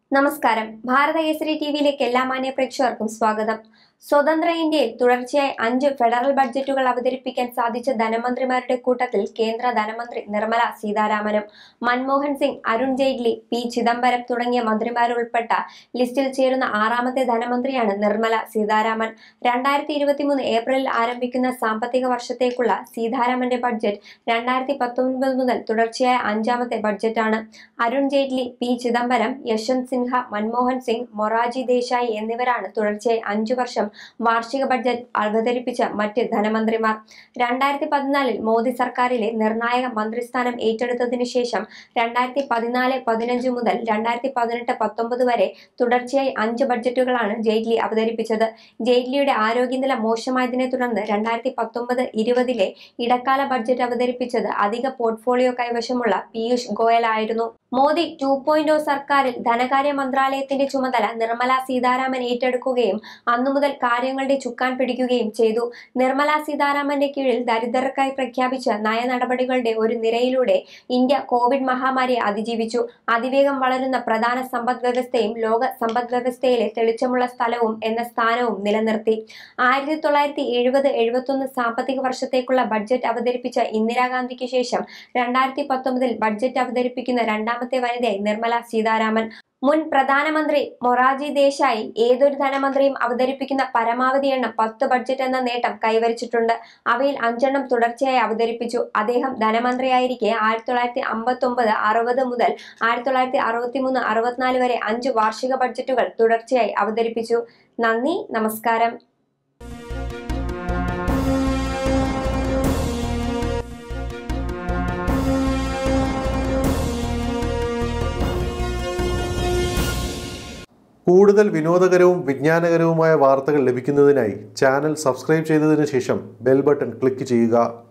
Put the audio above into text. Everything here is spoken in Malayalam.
നമസ്കാരം ഭാരത കേസരി ടിവിയിലേക്ക് എല്ലാ മാന്യ പ്രേക്ഷകർക്കും സ്വാഗതം സ്വതന്ത്ര ഇന്ത്യയിൽ തുടർച്ചയായി അഞ്ച് ഫെഡറൽ ബഡ്ജറ്റുകൾ അവതരിപ്പിക്കാൻ സാധിച്ച ധനമന്ത്രിമാരുടെ കൂട്ടത്തിൽ കേന്ദ്ര ധനമന്ത്രി നിർമ്മല സീതാരാമനും മൻമോഹൻ സിംഗ് അരുൺ ജെയ്റ്റ്ലി പി ചിദംബരം തുടങ്ങിയ മന്ത്രിമാരുൾപ്പെട്ട ലിസ്റ്റിൽ ചേരുന്ന ആറാമത്തെ ധനമന്ത്രിയാണ് നിർമ്മല സീതാരാമൻ രണ്ടായിരത്തി ഇരുപത്തിമൂന്ന് ഏപ്രിലിൽ ആരംഭിക്കുന്ന സാമ്പത്തിക വർഷത്തേക്കുള്ള സീതാരാമന്റെ ബഡ്ജറ്റ് രണ്ടായിരത്തി പത്തൊൻപത് മുതൽ തുടർച്ചയായ അഞ്ചാമത്തെ ബഡ്ജറ്റാണ് അരുൺ ജെയ്റ്റ്ലി പി ചിദംബരം യശ്വന്ത് സിൻഹ മൻമോഹൻ സിംഗ് മൊറാജി ദേശായി എന്നിവരാണ് തുടർച്ചയായി അഞ്ചു വർഷം വാർഷിക ബഡ്ജറ്റ് അവതരിപ്പിച്ച മറ്റ് ധനമന്ത്രിമാർ രണ്ടായിരത്തി പതിനാലിൽ മോദി സർക്കാരിലെ നിർണായക മന്ത്രിസ്ഥാനം ഏറ്റെടുത്തതിനു ശേഷം രണ്ടായിരത്തി പതിനാല് പതിനഞ്ച് മുതൽ രണ്ടായിരത്തി പതിനെട്ട് പത്തൊമ്പത് വരെ തുടർച്ചയായി അഞ്ച് ബഡ്ജറ്റുകളാണ് ജെയ്റ്റ്ലി അവതരിപ്പിച്ചത് ജെയ്റ്റ്ലിയുടെ ആരോഗ്യനില മോശമായതിനെ തുടർന്ന് രണ്ടായിരത്തി പത്തൊമ്പത് ഇരുപതിലെ ഇടക്കാല ബഡ്ജറ്റ് അവതരിപ്പിച്ചത് അധിക പോർട്ട്ഫോളിയോ കൈവശമുള്ള പീയൂഷ് ഗോയൽ ആയിരുന്നു മോദി ടു പോയിന്റ് സർക്കാരിൽ ധനകാര്യ മന്ത്രാലയത്തിന്റെ ചുമതല നിർമ്മല സീതാരാമൻ ഏറ്റെടുക്കുകയും അന്നു മുതൽ കാര്യങ്ങളുടെ ചുക്കാൻ പിടിക്കുകയും ചെയ്തു നിർമ്മല സീതാരാമന്റെ കീഴിൽ ദരിദ്രർക്കായി പ്രഖ്യാപിച്ച നയ നടപടികളുടെ ഒരു നിരയിലൂടെ ഇന്ത്യ കോവിഡ് മഹാമാരിയെ അതിജീവിച്ചു അതിവേഗം വളരുന്ന പ്രധാന സമ്പദ് വ്യവസ്ഥയും ലോക സമ്പദ് വ്യവസ്ഥയിലെ തെളിച്ചമുള്ള സ്ഥലവും എന്ന സ്ഥാനവും നിലനിർത്തി ആയിരത്തി തൊള്ളായിരത്തി എഴുപത് എഴുപത്തൊന്ന് സാമ്പത്തിക വർഷത്തേക്കുള്ള ബഡ്ജറ്റ് അവതരിപ്പിച്ച ഇന്ദിരാഗാന്ധിക്ക് ശേഷം രണ്ടായിരത്തി പത്തൊമ്പതിൽ ബഡ്ജറ്റ് അവതരിപ്പിക്കുന്ന രണ്ടാമത്തെ വനിതയായി നിർമ്മല സീതാരാമൻ മുൻ പ്രധാനമന്ത്രി മൊറാജി ദേശായി ഏതൊരു ധനമന്ത്രിയും അവതരിപ്പിക്കുന്ന പരമാവധി എണ്ണം പത്ത് ബഡ്ജറ്റ് എന്ന നേട്ടം കൈവരിച്ചിട്ടുണ്ട് അവയിൽ അഞ്ചെണ്ണം തുടർച്ചയായി അവതരിപ്പിച്ചു അദ്ദേഹം ധനമന്ത്രിയായിരിക്കെ ആയിരത്തി തൊള്ളായിരത്തി അമ്പത്തി ഒമ്പത് അറുപത് മുതൽ ആയിരത്തി തൊള്ളായിരത്തി അറുപത്തി മൂന്ന് അറുപത്തിനാല് വരെ അഞ്ച് വാർഷിക ബഡ്ജറ്റുകൾ തുടർച്ചയായി അവതരിപ്പിച്ചു നന്ദി നമസ്കാരം കൂടുതൽ വിനോദകരവും വിജ്ഞാനകരവുമായ വാർത്തകൾ ലഭിക്കുന്നതിനായി ചാനൽ സബ്സ്ക്രൈബ് ചെയ്തതിനു ശേഷം ബെൽ ബട്ടൺ ക്ലിക്ക് ചെയ്യുക